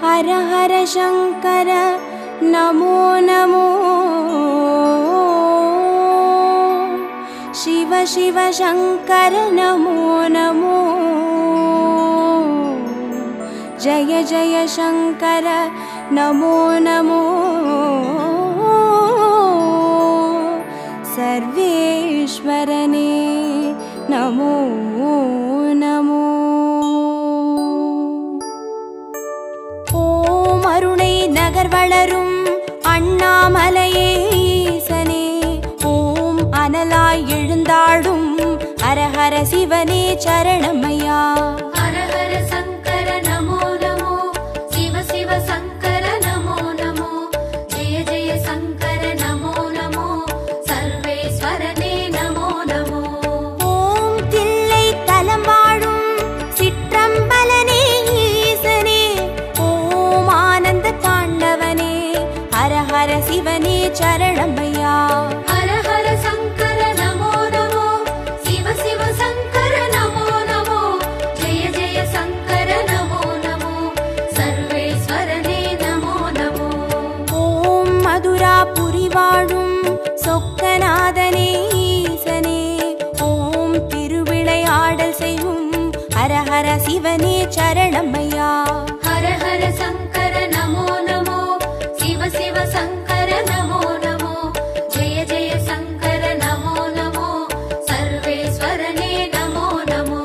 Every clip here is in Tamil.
हर हर शङ्कर नमो नमो शिव शिव शङ्कर नमो नमो जय जय शङ्कर नमो नमो सर्वेश्वरने नमो नमो ஓம் அருணை நகர் வளரும் அண்ணாமலையே ஈசனே ஓம் அனலாய் எழுந்தாடும் ஹரஹர சிவனே சரணமையா हर हर शङ्कर नमो नमो शिव शिव शङ्कर नमो नमो जय जय शङ्कर नमो नमो सर्वेश्वरने नमो नमो ஓம் தில்லை தலம் வாழும் சிற்றம்பலனே ஈசனே ஓம் ஆனந்த தாண்டவனே ஹரஹர சிவனே சரணமையா हर हर शङ्कर नमो नमो शिव शिव शङ्कर नमो नमो जय जय शङ्कर नमो नमो सर्वेश्वरने नमो नमो ஓம் மதுராபுரி வாழும் சொக்கநாதனே ஈசனே ஓம் திருவிளையாடல் செய்யும் ஹரஹர சிவனே சரணமையா हर हर शङ्कर नमो नमो शिव शिव शङ्कर नमो नमो जय जय शङ्कर नमो नमो सर्वेश्वरने नमो नमो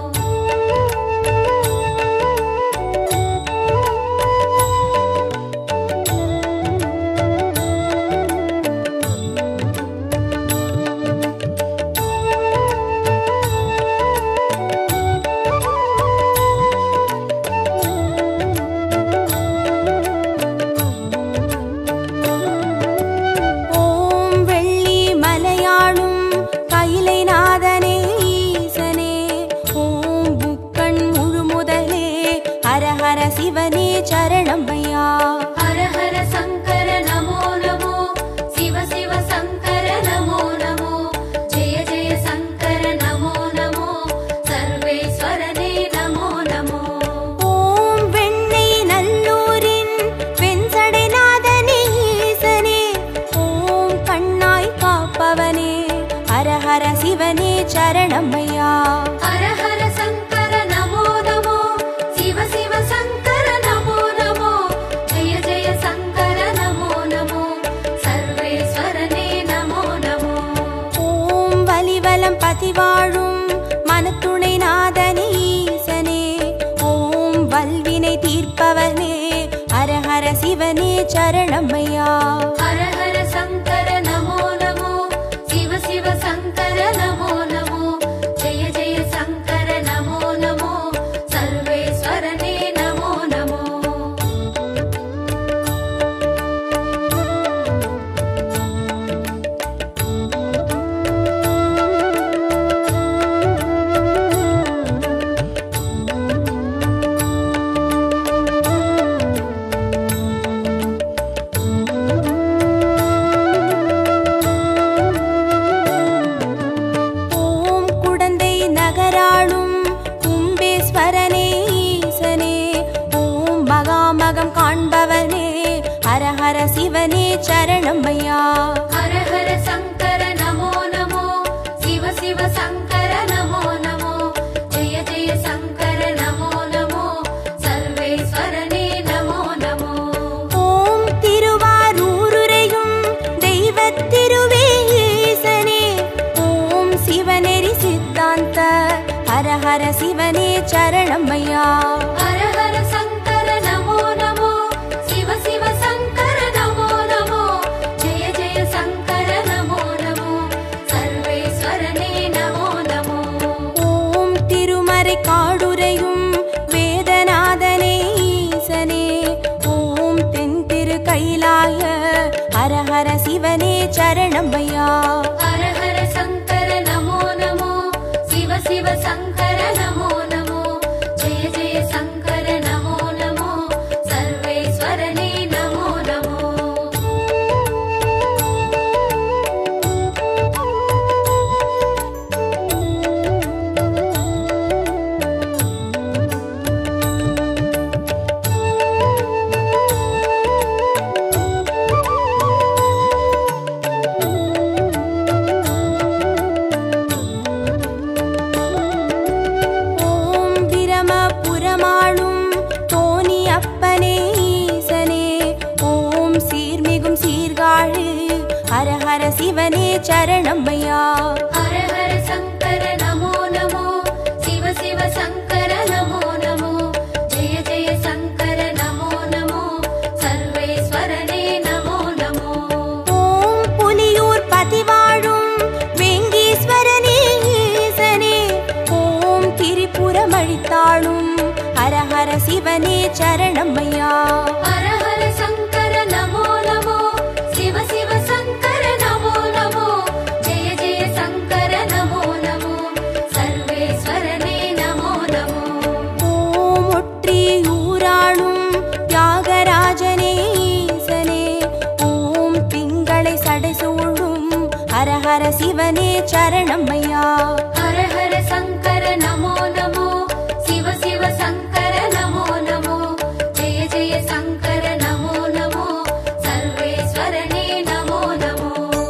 ஓம் வெள்ளி மலையாளும் கைலை நாதனே ஈசனே ஓம் புக்கண் முழு முதலே ஹரஹர சிவனே சரணமையா हर हर शङ्कर नमो नमो शिव शिव शङ्कर नमो नमो जय जय शङ्कर नमो नमो सर्वेश्वरने नमो नमो ஓம் வெண்ணை நல்லூரின் வெண்சடைநாதனே ஈசனே ஓம் கண்ணாய் காப்பவனே ஹரஹர சிவனே சரணமையா हर हर शङ्कर नमो नमो शिव शिव शङ्कर नमो नमो जय जय शङ्कर नमो नमो सर्वेश्वरने नमो नमो ஓம் வலிவலம் பதிவாழும் மனத்துணை நாதனே ஈசனே ஓம் வல்வினை தீர்ப்பவனே ஹரஹர சிவனே சரணமையா हर हर शङ्कर नमो नमो शिव शिव शङ्कर नमो नमो जय जय शङ्कर नमो नमो सर्वेश्वरने नमो नमो ஓம் குடந்தை நகராளும் கும்பேஸ்வரனே ஈசனே ஓம் மகாமகம் காண்பவனே ஹரஹர சிவனே சரணமையா हर हर शङ्कर नमो नमो शिव शिव शङ्कर नमो नमो जय जय शङ्कर नमो नमो सर्वेश्वरने नमो नमो ஓம் திருவாரூருரையும் தெய்வத் திருவே ஈசனே ஓம் சிவநெறி சித்தாந்த ஹரஹர சிவனே சரணமையா हर हर शङ्कर नमो नमो शिव शिव शङ्कर नमो नमो जय जय शङ्कर नमो नमो सर्वेश्वरने नमो नमो ஓம் திருமறை காடுரையும் வேதநாதனே ஈசனே ஓம் தென் திரு கைலாய ஹரஹர சிவனே சரணமையா हर हर शङ्कर नमो नमो शिव शिव शङ्कर नमो नमो जय जय शङ्कर नमो नमो सर्वेश्वरने नमो नमो ஓம் சிவனே சரணம்மையா ஹர ஹர சங்கர நமோ நமோ சிவ சிவ சங்கர நமோ நமோ ஜெய ஜெய சங்கர நமோ நமோ சர்வேஸ்வரனே நமோ நமோ ஓம் புலியூர் பதிவாழும் வெங்கீஸ்வரனே ஈசனே ஓம் திரிபுரம் அழித்தாளும் ஹர ஹர சிவனே சரணம்மையா ஹர ஹர சங்கர நமோ நமோ சிவ சிவ சங்கர நமோ நமோ ஜெய ஜெய சங்கர நமோ நமோ சர்வேஸ்வரனே நமோ நமோ ஓம் ஒற்றியூராளும் தியாகராஜனே ஈசனே ஓம் திங்களை சடைசூழும் ஹர ஹர சிவனே சரணம்மையா ஹர ஹர சங்கர நமோ நமோ சிவ சிவ சங்கர நமோ நமோ ஜெய ஜெய சங்கர நமோ நமோ சர்வேஸ்வரனே நமோ நமோ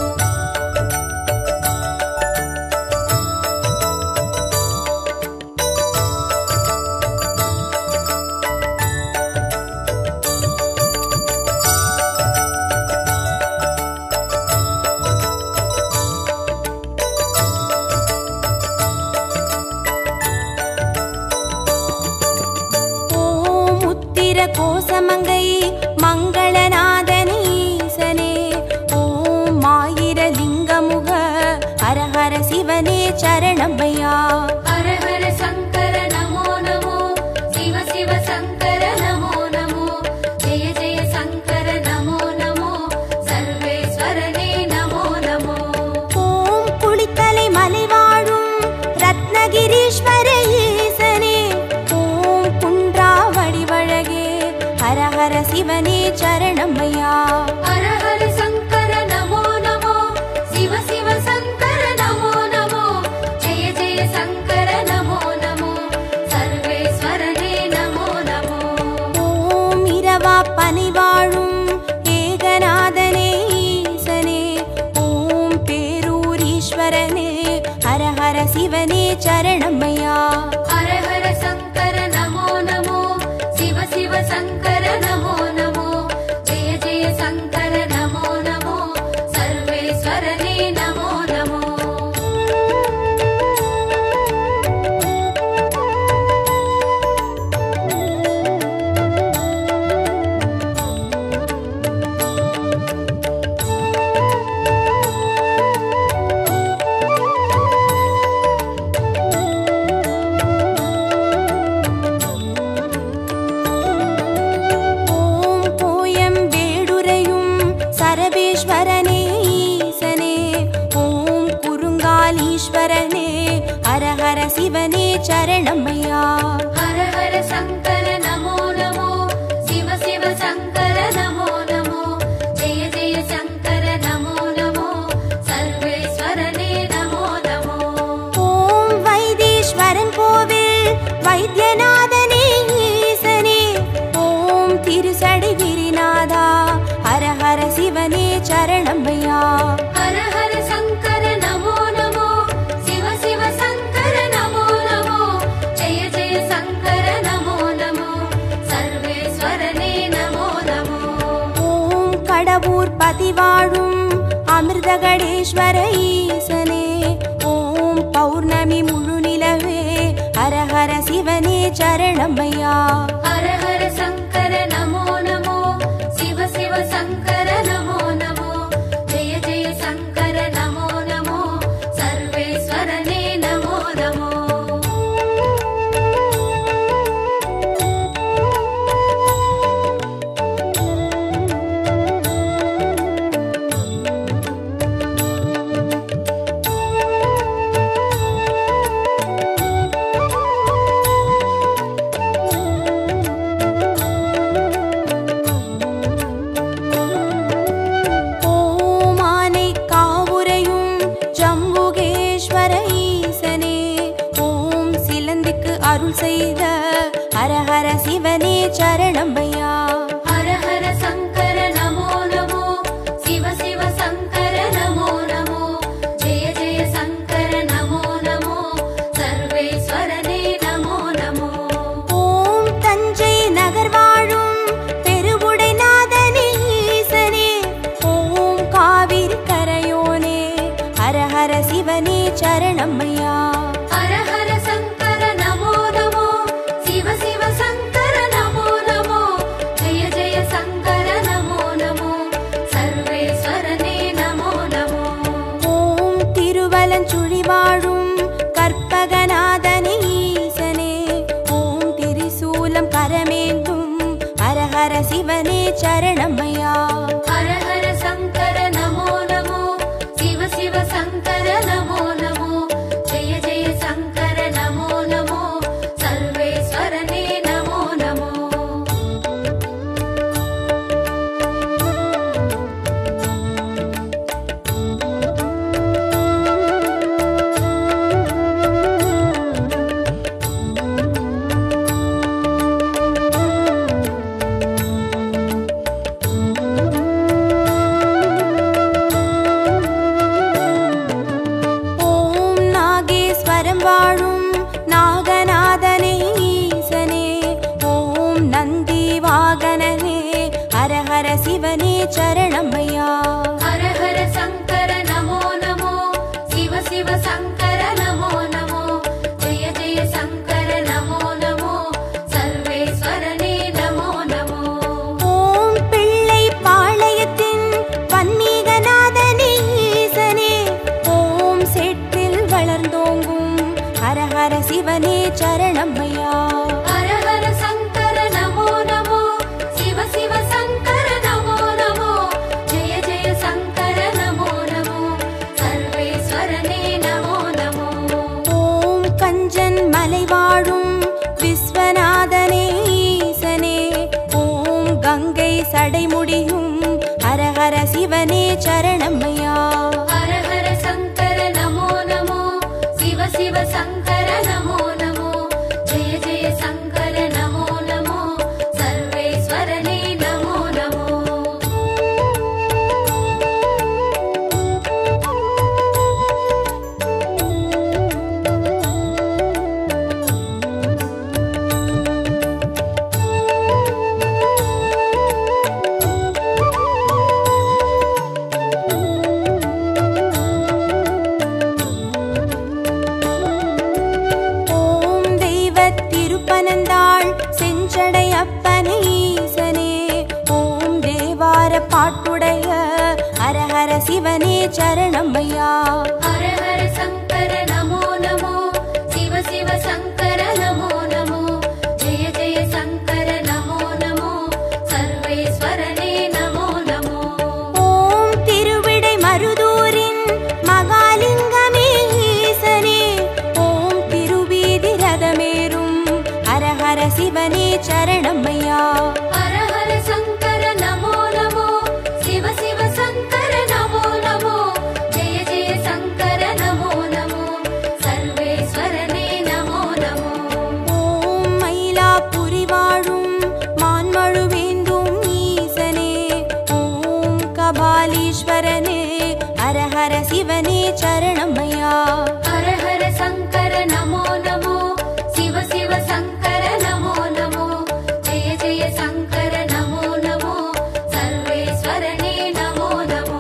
ஓம் உத்திர கோசமங்கை மங்களநாதனே ஈசனே ஓம் ஆயிர லிங்கமுக ஹர ஹர சிவனே சரணம்மையா ஹர ஹர சங்கர நமோ நமோ சிவ சிவ சங்கர நமோ நமோ ஜெய ஜெய சங்கர நமோ நமோ சர்வேஸ்வரனே நமோ நமோ ஓம் குளித்தலை மலைவாழும் ரத்னகிரீஸ்வர ஈசனே ஓம் குன்றா வடிவழகே ஹர ஹர சிவனே சரணம்மையா ஹர ஹர சங்கர நமோ நமோ சிவ சிவ சங்கர நமோ நமோ ஜெய ஜெய சங்கர நமோ நமோ சர்வேஸ்வரனே நமோ நமோ ஓம் இரவா பனிவாழும் ஏகநாதனே ஈசனே ஓம் பேரூரீஸ்வரனே ஹர ஹர சிவனே சரணம்மையா ஹர ஹர சங்கர நமோ நமோ சிவ சிவ சங்கர நமோ நமோ ஜெய ஜெய சங்கர நமோ நமோ சர்வேஸ்வரனே நமோ நமோ ஓம் கோயம் வேடுரையும் சரபேஸ்வரனே ஈசனே ஓம் குறுங்காலீஸ்வரனே ஹர ஹர சிவனே சரணம்மையா ஹர ஹர சங்கர நமோ நமோ சிவ சிவ சங்கர நமோ நமோ ஜெய ஜெய சங்கர நமோ நமோ சர்வேஸ்வரனே நமோ நமோ ஓம் வைத்தீஸ்வரன் கோவில் வைத்தியநாதனே ஈசனே ஓம் திருசடை கிரிநாதா ஹர ஹர சிவனே சரணம்மையா ஹர ஹர சங்கர நமோ நமோ சிவ சிவ சங்கர நமோ நமோ ஜெய ஜெய சங்கர நமோ நமோ சர்வேஸ்வரனே நமோ நமோ ஓம் கடவுர் பதிவாழும் அமிர்தகடேஸ்வர ஈசனே ஓம் பௌர்ணமி முழு நிலவே ஹர ஹர சிவனே சரணம்மையா ஹர ஹர சங்கர நமோ நமோ சிவ சிவ சங்கர நமோ நமோ ஜெய ஜெய சங்கர நமோ நமோ சர்வேஸ்வரனே நமோ நமோ சரணமையா ஹர ஹர சங்கர நமோ நமோ சிவ சிவ சங்கர நமோ நமோ ஜெய ஜெய சங்கர நமோ நமோ சர்வேஸ்வரனே நமோ நமோ ஓம் திருவலஞ்சுழி வாழும் கற்பகநாதனே ஈசனே ஓம் திரிசூலம் கரமேந்தும் ஹர ஹர சிவனே சரணமையா ஹர ஹர சங்கர நமோ நமோ சிவ சிவ சங்கர நமோ நமோ ஜெய ஜெய சங்கர நமோ நமோ சர்வேஸ்வரனே நமோ நமோ ஓம் நாகேஸ்வரம் வாழும் நாகநாதனே ஈசனே ஓம் நந்தி வாகனனே ஹர ஹர சிவனே சரணமையா ஹர ஹர சங்கர நமோ நமோ சிவ சிவ சங்கர நமோ நமோ ஜெய ஜெய சங்கர நமோ நமோ சர்வேஸ்வரனே நமோ நமோ ஓம் பிள்ளை பாளையத்தின் பன்மீகநாதனே ஈசனே ஓம் செட்டில் வளர்ந்தோங்கும் ஹர ஹர சிவனே சரணமையா ஹர ஹர சங்கர நமோ நமோ சிவ சிவ சங்கர நமோ நமோ ஜெய ஜெய சங்கர நமோ நமோ சர்வேஸ்வரனே நமோ நமோ ஓம் கஞ்சன் மலை வாழும் விஸ்வநாதனே ஈசனே ஓம் கங்கை சடைமுடியும் ஹர ஹர சிவனே சரணமையா ஹர ஹர சங்கர நமோ நமோ சிவ சிவ சங்கர நமோ நமோ ஜெய ஜெய சங்கர நமோ நமோ சர்வேஸ்வரனே நமோ நமோ ஓம் தெய்வ திருப்பனந்தாள் செஞ்சடை அப்பனே ஈசனே ஓம் தேவார பாட்டுடைய ஹர ஹர சிவனே சரணமையா ஹர ஹர சங்கர நமோ நமோ சிவ சிவ சங்கர நமோ நமோ ஜெய ஜெய சங்கர நமோ நமோ சர்வேஸ்வரனே நமோ நமோ ஓம் திருவிடை மருதூரின் மகாலிங்கமே ஈசனே ஓம் திருவீதி ரதமேறும் ஹர ஹர சிவனே சரணமையா ஹர ஹர சங்கர நமோ நமோ சிவ சிவ சங்கர நமோ நமோ ஜெய ஜெய சங்கர நமோ நமோ சர்வேஸ்வரனே நமோ நமோ ஓம் மயிலாப்புரி வாழும் மான்மழுவேந்தும் ஈசனே ஓம் கபாலீஸ்வரனே ஹர ஹர சிவனே சரணமையா ஹர ஹர சங்கர நமோ நமோ சிவ சிவ சங்கர நமோ நமோ ஜெய ஜெய சங்கர நமோ நமோ சர்வேஸ்வரனே நமோ நமோ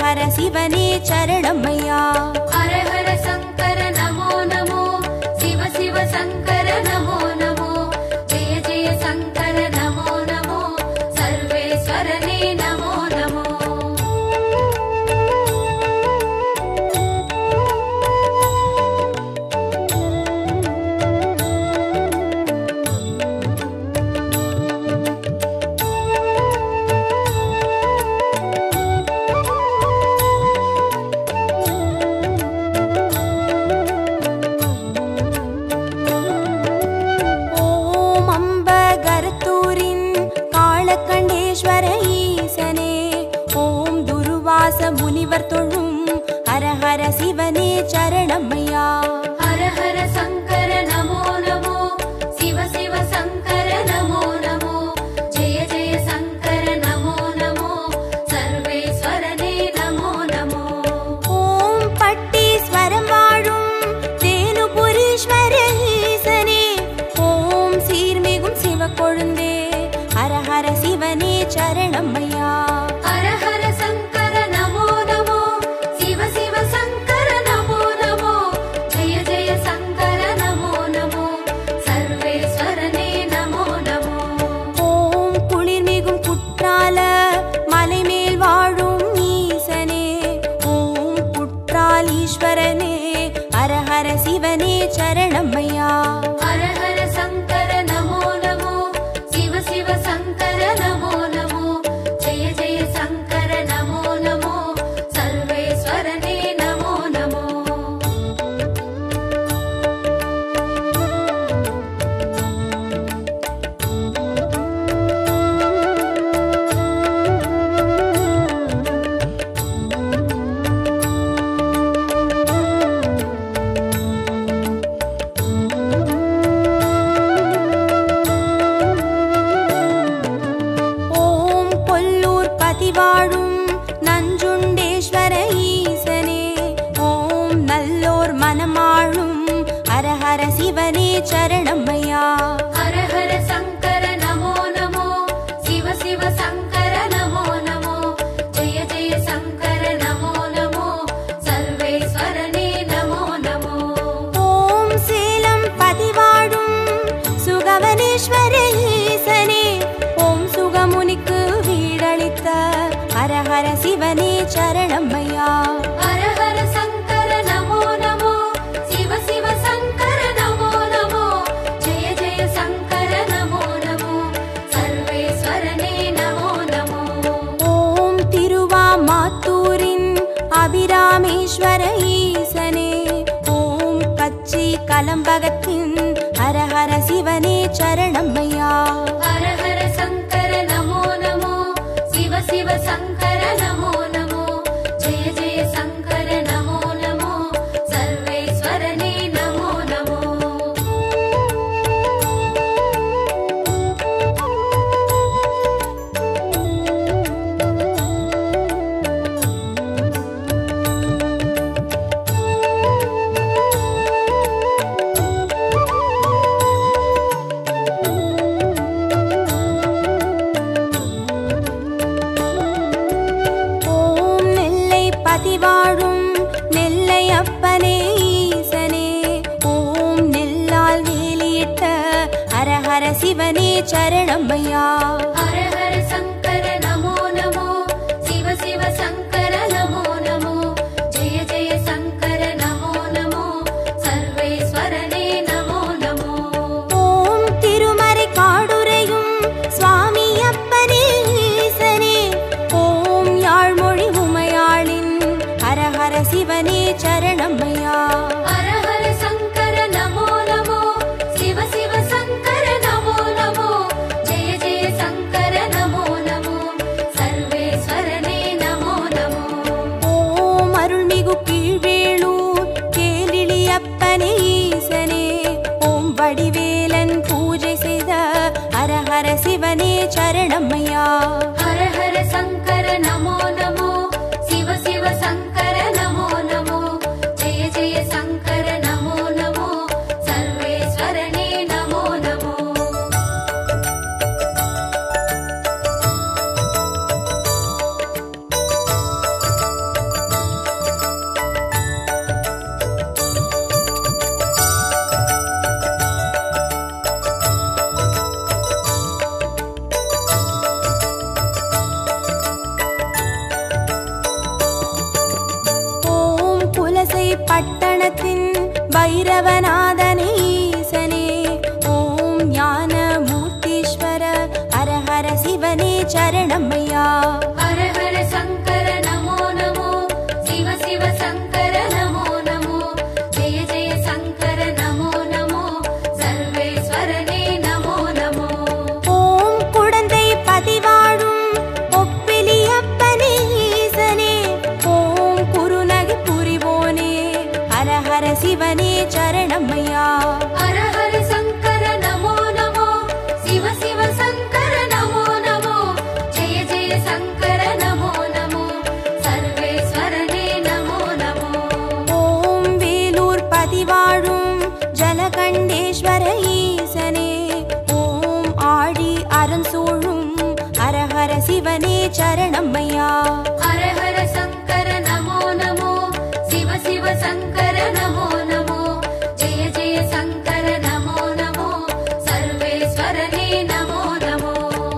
ஹர சிவனே சரணமையா ஹர ஹர சங்கர நமோ நமோ சிவ சிவ சங்கர நமோ நமோ ஜெய ஜெய சங்கர நமோ நமோ சர்வேஸ்வரனே நமோ நமோ ஓம் அம்ப கருத்தூரின் காளக்கண்டேஸ்வர ஈசனே ஓம் துருவாச முனிவர் தொழும் ஹர ஹர சிவனே சரணமையா ஹர ஹர சங்கர நமோ நமோ சிவ சிவ சங்கர நமோ நமோ ஜெய ஜெய சங்கர நமோ நமோ சர்வேஸ்வரனே நமோ நமோ ஓம் பட்டீஸ்வரம் வாழும் தேனுபுரீஸ்வர ஈசனே ஓம் சீர்மிகும் சிவக்கொழுந்தே ஹர ஹர சிவனே சரணமையா ஹர ஹர சங்கர நமோ நமோ சிவ சிவ சங்கர நமோ நமோ ஜெய ஜெய சங்கர நமோ நமோ சர்வேஸ்வரனே நமோ நமோ ஓம் குளிர்மிகும் குற்றால மலைமேல் வாழும் ஈசனே ஓம் குற்றாலீஸ்வரனே ஹர ஹர சிவனே சரணமையா ஹர ஹர சங்கர நமோ நமோ சிவ சிவ சங்கர நமோ நமோ ஜெய ஜெய சங்கர நமோ நமோ சர்வேஸ்வரனே நமோ நமோ ஓம் கொல்லூர் பதிவாழும் நஞ்சுண்டேஸ்வர ஈசனே ஓம் நல்லோர் மனமாழும் ஹர ஹர சிவனே சரணமையா ஹர ஹர சங்கர நமோ நமோ சிவ சிவ சங்கர நமோ நமோ ஜெய ஜெய சங்கர நமோ நமோ சர்வேஸ்வரனே நமோ நமோ ஓம் சேலம் பதிவாழும் சுகவனேஸ்வர ஈசனே ஓம் சுகமுனிக்கு வீடளித்த ஹர ஹர சிவனே சரணமையா ஹர ஹர சங்கர நமோ நமோ சிவ சிவ சங்கர நமோ நமோ ஜெய ஜெய சங்கர நமோ நமோ சர்வேஸ்வரனே நமோ நமோ ஓம் திருவாமாத்தூரின் அபிராமேஸ்வர ஈசனே ஓம் கச்சி கலம்பகத்தின் ஹர ஹர சிவனே சரணமையா ஹர ஹர சங்கர நமோ நமோ சிவ சிவ சங்கர நமோ நமோ ஜெய ஜெய சங்கர நமோ நமோ சர்வேஸ்வரனே நமோ நமோ ஓம் நெல்லை பதிவாழும் நெல்லை அப்பனே ஈசனே ஓம் நெல்லால் வேலியிட்ட ஹர ஹர சிவனே சரணமையா ஹர ஹர சங்கர நமோ நமோ சிவ சிவ சங்கர நமோ நமோ ஜெய ஜெய சங்கர நமோ நமோ சர்வேஸ்வரனே நமோ நமோ ஓம் திருமறை காடுரையும் சுவாமி அப்பனே ஈசனே ஓம் யாழ்மொழி உமையாளின் ஹர ஹர சிவனே சரணமையா ஹர ஹர சங்கர நமோ நமோ சிவ சிவ சங்கர நமோ நமோ ஜெய ஜெய சங்கர நமோ நமோ சர்வேஸ்வரனே நமோ நமோ ஓம் அருள்மிகு கீழ்வேளூர் கேலிளியப்பனே ஈசனே ஓம் வடிவேலன் பூஜை செய்த ஹர ஹர சிவனே சரணமையா ஹர ஹர சங்கர நமோ நமோ சிவ சிவ சங்கர நமோ நமோ ஜெய ஜெய சங்கர நமோ நமோ சர்வேஸ்வரனே நமோ நமோ சரணமையா ஹர ஹர சங்கர நமோ நமோ சிவ சிவ சங்கர நமோ நமோ ஜெய ஜெய சங்கர நமோ நமோ சர்வேஸ்வரனே நமோ நமோ ஓம் குடந்தை பதிவாழும் ஒப்பிலியப்பனே ஈசனே ஓம் குருநகை புரிவோனே ஹர ஹர சிவனே சரணமையா ஹர ஹர சங்கர நமோ நமோ சிவ சிவ சங்கர நமோ நமோ ஜெய ஜெய சங்கர நமோ நமோ சர்வேஸ்வரனே நமோ நமோ ஓம் வேலூர் பதிவாழும் ஜலகண்டேஸ்வர ஈசனே ஓம் ஆடி அறம் சூழும் ஹர ஹர சிவனே சரணமையா ஹர ஹர சங்கர நமோ நமோ சிவ சிவ சங்கர நமோ நமோ ஜெய ஜெய சங்கர நமோ நமோ சர்வேஸ்வரனே நமோ நமோ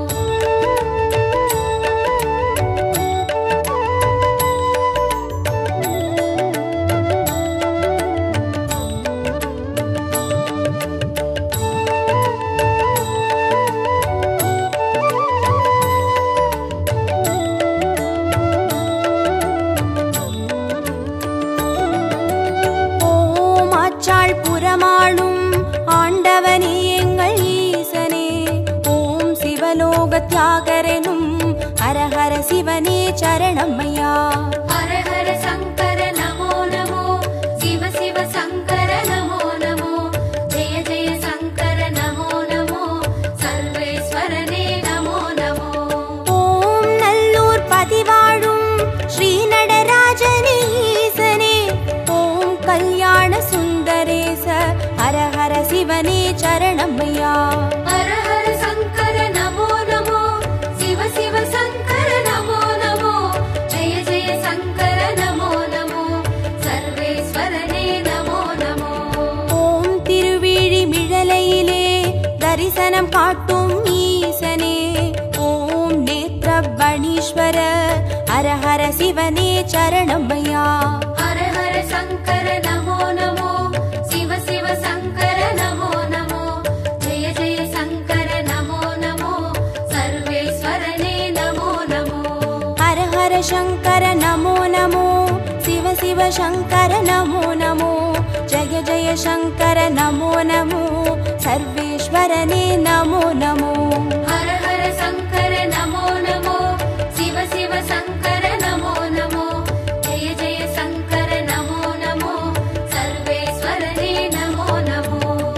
ஓம் ஆச்சாள் புறமாளும் ஆண்டவனே எங்கள் ஈசனே ஓம் சிவலோக தியாகரனும் ஹர ஹர சிவனே சரணமையா ஹர ஹர சங்கர நமோ நமோ சிவ சிவ சங்கர நமோ நமோ ஜெய ஜெய சங்கர நமோ நமோ சர்வேஸ்வரனே நமோ நமோ ஓம் நல்லூர் பதிவாழும் ஸ்ரீ நடராஜனே ஈசனே ஓம் கல்யாண சுந்தரேச ஹர ஹர சிவனே சரணமையா ஹர ஹர சங்கர நமோ நமோ சிவ சிவ சங்கர நமோ நமோ ஜெய ஜெய சங்கர நமோ நமோ சர்வேஸ்வரனே நமோ நமோ ஓம் திருவிழி மிழலையிலே தரிசனம் காட்டும் ஈசனே ஓம் நேத்ரபணீஸ்வர ஹர ஹர சிவனே சரணமையா ஹர ஹர சங்கர நமோ நமோ சிவ சிவ சங்கர நமோ நமோ ஜெய ஜெய சங்கர நமோ நமோ சர்வேஸ்வரனே நமோ நமோ ஹர ஹர சங்கர நமோ நமோ சிவ சிவ சங்கர நமோ நமோ ஜய ஜய சங்கர நமோ நமோ சர்வேஸ்வரனே நமோ நமோ ஹர ஹர சங்கர நமோ நமோ சிவ சிவ சங்கர நமோ நமோ ஜெய ஜெய சங்கர நமோ நமோ சர்வேஸ்வரனே நமோ நமோ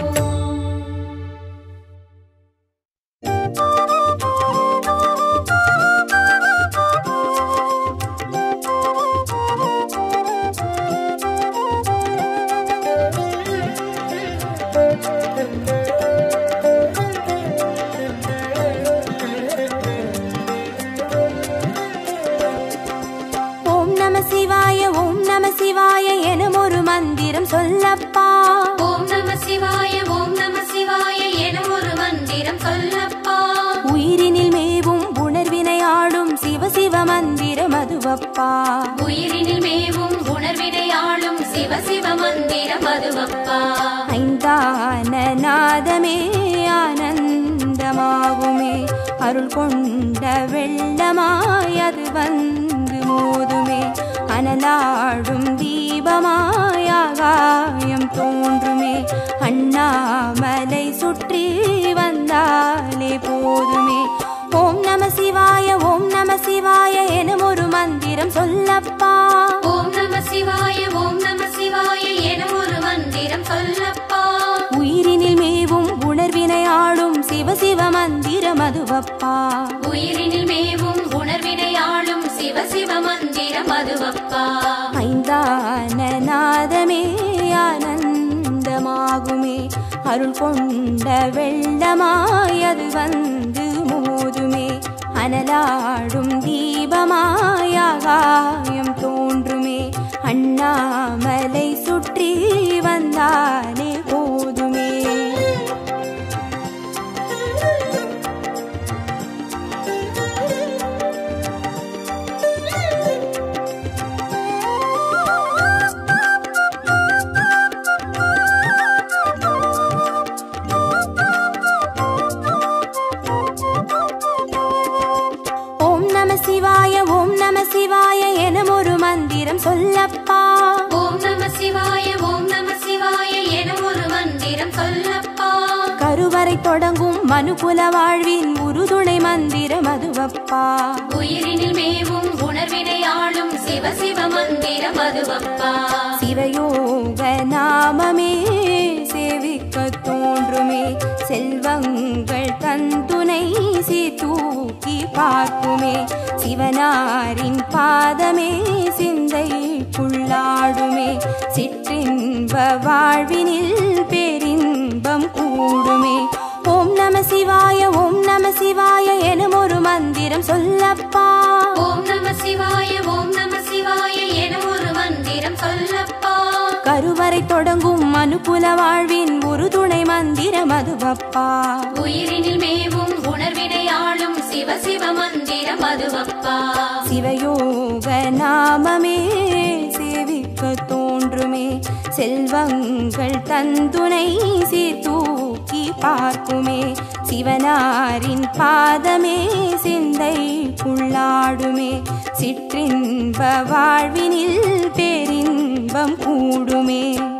ஓம் நம சிவாய ஓம் நம சிவாய எனும் ஒரு மந்திரம் சொல்லப்பா ஓம் நம சிவாய ஓம் நம சிவாய என ஒரு மந்திரம் சொல்லப்பா உயிரினில் மேவும் உணர்வினை ஆளும் சிவ சிவ மந்திரம் அதுவப்பா உயிரினில் மேவும் உணர்வினை ஆளும் சிவ சிவ மந்திரம் அதுவப்பா ஐந்தான நாதமே ஆனந்தமாகுமே அருள் கொண்ட வெள்ளமாய் அது வந்து மோதுமே அனலாடும் தீபமாய் ஆகாயம் தோன்றுமே அண்ணாமலை சுற்றி வந்தாலே போதுமே ஓம் நம சிவாய ஓம் நம சிவாய எனும் ஒரு மந்திரம் சொல்லப்பா ஓம் நம சிவாய ஓம் நம சிவாய என ஒரு மந்திரம் சொல்லப்பா உயிரினில் மேவும் உணர்வினை ஆளும் சிவ சிவ மந்திரம் அதுவப்பா உயிரினில் மேவும் உணர்வினை ஆளும் சிவ சிவ மந்திரம் அதுவப்பா ஐந்தான நாதமே ஆனந்தமாகுமே அருள் கொண்ட வெள்ளமாய் அது வந்து மோதுமே அனலாடும் தீபமாய் ஆகாயம் தோன்றுமே அண்ணாமலை சுற்றி வந்தாலே போதுமே சிவாய ஓம் நம சிவாய எனும் ஒரு மந்திரம் சொல்லப்பா ஓம் நம சிவாய ஓம் நம சிவாய எனும் ஒரு மந்திரம் சொல்லப்பா கருவறை தொடங்கும் மனுகுல வாழ்வின் உறுதுணை மந்திரம் அதுவப்பா உயிரினில் மேவும் உணர்வினை ஆளும் சிவ சிவ மந்திரம் அதுவப்பா சிவயோக நாமமே சேவிக்க தோன்றுமே செல்வங்கள் தந்துணை தூக்கி பார்க்குமே சிவனாரின் பாதமே சிந்தைக்குள்ளாடுமே சிற்றின்ப வாழ்வினில் பேரின்பம் கூடுமே ஓம் நம சிவாய ஓம் நம சிவாய எனும் ஒரு மந்திரம் சொல்லப்பா ஓம் நம சிவாய ஓம் நம சிவாய எனும் ஒரு மந்திரம் சொல்லப்பா கருவறை தொடங்கும் மனுகுல வாழ்வின் ஒரு துணை மந்திரம் அதுவப்பா உயிரினில் மேவும் உணர்வினை ஆளும் சிவ சிவ மந்திரம் அதுவப்பா சிவயோக நாமமே சேவிக்க தோன்றுமே செல்வங்கள் தந்துணை தூக்கி பார்க்குமே சிவனாரின் பாதமே சிந்தைக்குள்ளாடுமே சிற்றின்ப வாழ்வினில் பேரின்பம் கூடுமே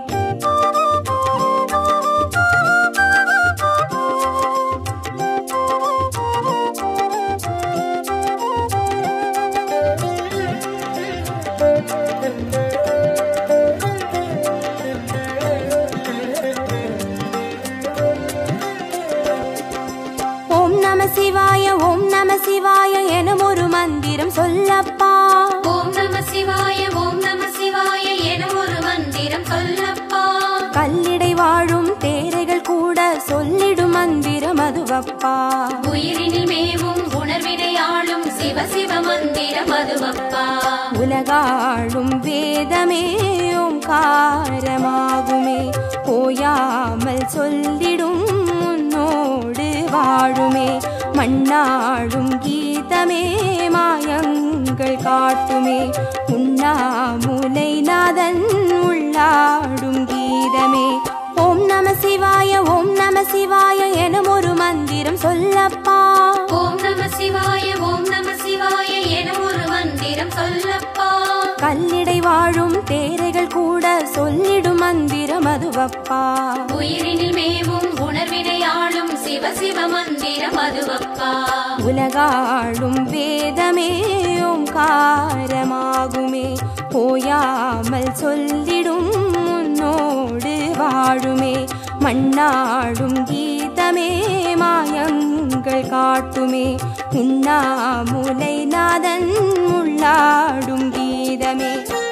ஓம் நம சிவாய ஓம் நம சிவாய எனும் ஒரு மந்திரம் சொல்லப்பா ஓம் நம சிவாய ஓம் நம சிவாய எனும் ஒரு மந்திரம் சொல்லப்பா கல்லிடை வாழும் தேரைகள் கூட சொல்லிடும் மந்திரம் அதுவப்பா உயிரினில் மேவும் உணர்வினை ஆளும் சிவ சிவ மந்திரம் அதுவப்பா உலகாளும் வேதமே ஓங்காரமாகுமே ஓயாமல் சொல்லிடும் உன்னோடு வாழுமே மண்ணாடும் கீதமே மாயங்கள் காட்டுமே உண்ணாமுலை நாதன் உள்ளாடும் கீதமே ஓம் நம சிவாய ஓம் நம சிவாய எனும் ஒரு மந்திரம் சொல்லப்பா ஓம் நம சிவாய ஓம் நம சிவாய எனும் ஒரு மந்திரம் சொல்லப்பா கல்லிடை வாழும் தேரைகள் கூட சொல்லிடும் மந்திரம் அதுவப்பா உயிரினில் மேவும் உணர்வினை ஆளும் சிவ சிவ மந்திரம் அதுவப்பா உலகாளும் வேதமே ஓங்காரமாகுமே போயாமல் சொல்லிடும் உன்னோடு வாழுமே மண்ணாடும் கீதமே மாயங்கள் காட்டுமே உண்ணாமுலை நாதன் உள்ளாடும் கீதமே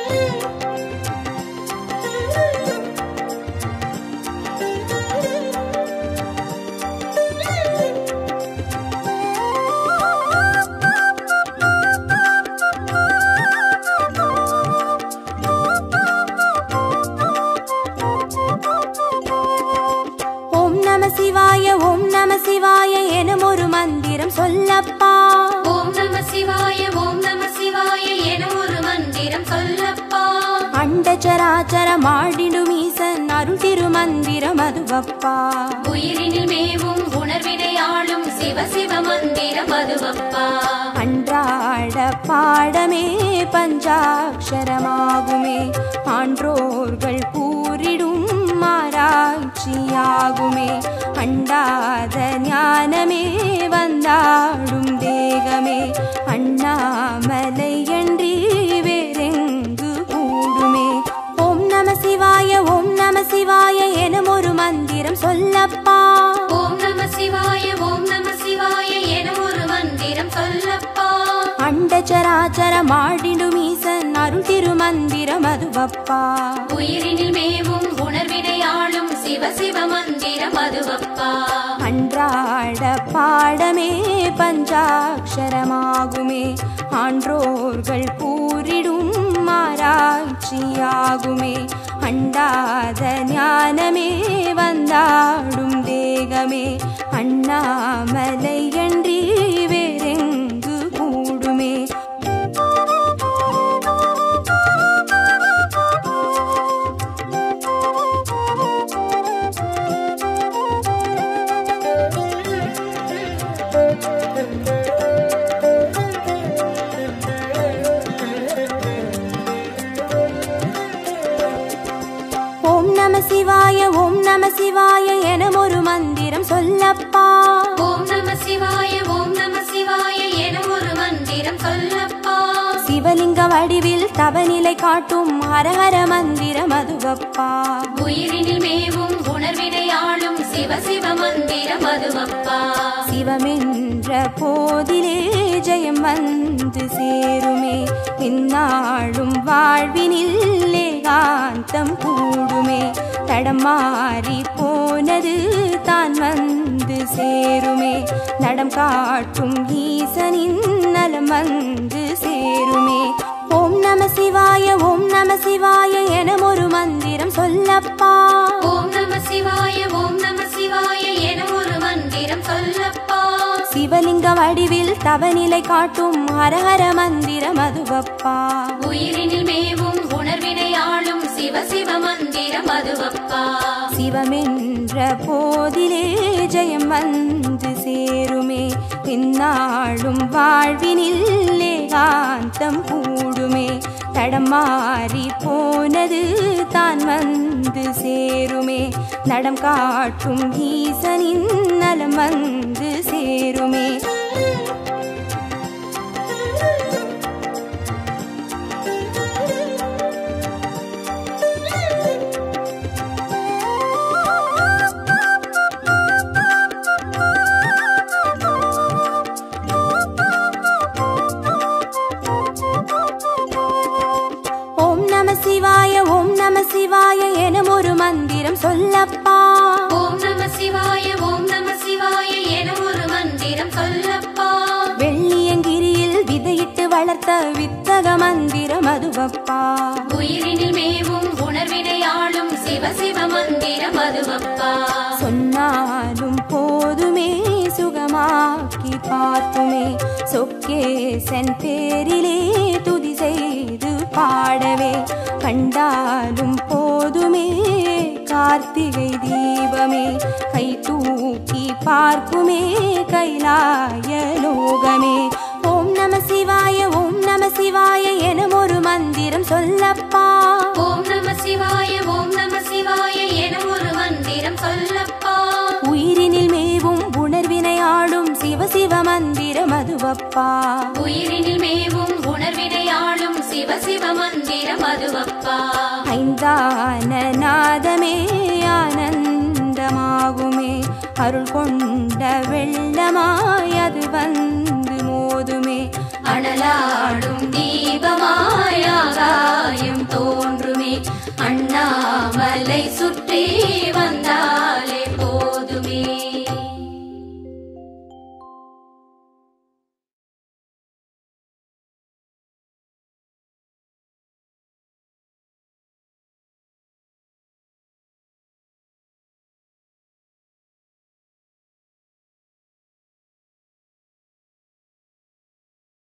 ஓம் நம சிவாய ஓம் நம சிவாய எனும் ஒரு மந்திரம் சொல்லப்பா ஓம் நம சிவாய ஓம் நம சிவாய எனும் ஒரு மந்திரம் சொல்லப்பா அண்டச்சராச்சர மாடிடும் ஈசன் அருள் திருமந்திரம் அதுவப்பா உயிரினில் மேவும் உணர்வினை ஆளும் சிவ சிவ மந்திரம் அதுவப்பா அன்றாட பாடமே பஞ்சாட்சரமாகுமே ஆன்றோர்கள் கூறிடும் ஆராய்ச்சியாகுமே அண்டாத ஞானமே வந்தாடும் தேகமே அண்ணாமலை என்றி வேறெங்கு கூடுமே ஓம் நம சிவாய ஓம் நம சிவாய எனும் ஒரு மந்திரம் சொல்லப்பா ஓம் நம சிவாய ஓம் நம சிவாய எனும் ஒரு மந்திரம் சொல்லப்பா அண்டச்சராச்சர மாடிடும் ஈசன் அருள் திருமந்திரம் அதுவப்பா உயிரினில் மேவும் உணர்வினை ஆளும் சிவ சிவ மந்திரம் அதுவப்பா அன்றாட பாடமே பஞ்சாட்சரமாகுமே ஆன்றோர்கள் கூறிடும் ஆராய்ச்சியாகுமே அண்டாத ஞானமே வந்தாடும் தேகமே அண்ணாமலை என்றி வேறெங்கு கூடுமே சிவாய ஓம் நம சிவாய என ஒரு மந்திரம் சொல்லப்பா ஓம் நம சிவாய ஓம் நம சிவாய என ஒரு மந்திரம் சொல்லப்பா சிவலிங்க வடிவில் தவநிலை காட்டும் ஹரஹர மந்திரம் அதுவப்பா உயிரினில் மேவும் உணர்வினை ஆளும் சிவ சிவ மந்திரம் அதுவப்பா சிவமென்ற போதிலே ஜெயம் வந்து சேருமே இந்நாளும் வாழ்வினில் ஏகாந்தம் கூடுமே தடம் மாறி போனது தான் வந்து சேருமே நடம் காட்டும் ஈசனின் நலம் வந்து சேருமே ஓம் நம சிவாய ஓம் நம சிவாய என ஒரு மந்திரம் சொல்லப்பா ஓம் நம சிவாய ஓம் நம சிவாய என ஒரு மந்திரம் சொல்லப்பா சிவலிங்க வடிவில் தவநிலை காட்டும் ஹரஹர மந்திரம் அதுவப்பா உயிரினில் மேவும் உணர்வினை ஆளும் சிவ சிவ மந்திரம் அதுவப்பா சிவமென்ற போதிலே ஜெயம் வந்து சேருமே இந்நாளும் வாழ்வினில் ஏகாந்தம் கூடுமே தடம் மாறி போனது தான் வந்து சேருமே நடம் காட்டும் ஈசனின் நலம் வந்து சேருமே ஓம் நம சிவாய ஓம் நம சிவாய என ஒரு மந்திரம் சொல்லப்பா ஓம் நம சிவாய ஓம் நம சிவாய என ஒரு மந்திரம் சொல்லப்பா வெள்ளியங்கிரியில் விதையிட்டு வளர்த்த வித்தக மந்திரம் அதுவப்பா உயிரினில் மேவும் உணர்வினை ஆளும் சிவ சிவ மந்திரம் அதுவப்பா சொன்னாலும் போதுமே சுகமாக்கி பார்த்துமே சொக்கேசன் பேரிலே துதி செய்து பாடவே கண்டாலும் போதுமே கார்த்திகை தீபமே கை தூக்கி பார்க்குமே கைலாய லோகமே ஓம் நம சிவாய ஓம் நம சிவாய என ஒரு மந்திரம் சொல்லப்பா ஓம் நம சிவாய ஓம் நம சிவாய என ஒரு மந்திரம் சொல்லப்பா உயிரினில் மேவும் உணர்வினை ஆளும் சிவ சிவ மந்திரம் அதுவப்பா உயிரினில் மேவும் உணர்வினை ஆளும் சிவ சிவ மந்திரம் அதுவப்பா ஐந்தான நாதமே ஆனந்தமாகுமே அருள் கொண்ட வெள்ளமாய் அது வந்து மோதுமே அனலாடும் தீபமாய் ஆகாயம் தோன்றுமே அண்ணாமலை சுற்றி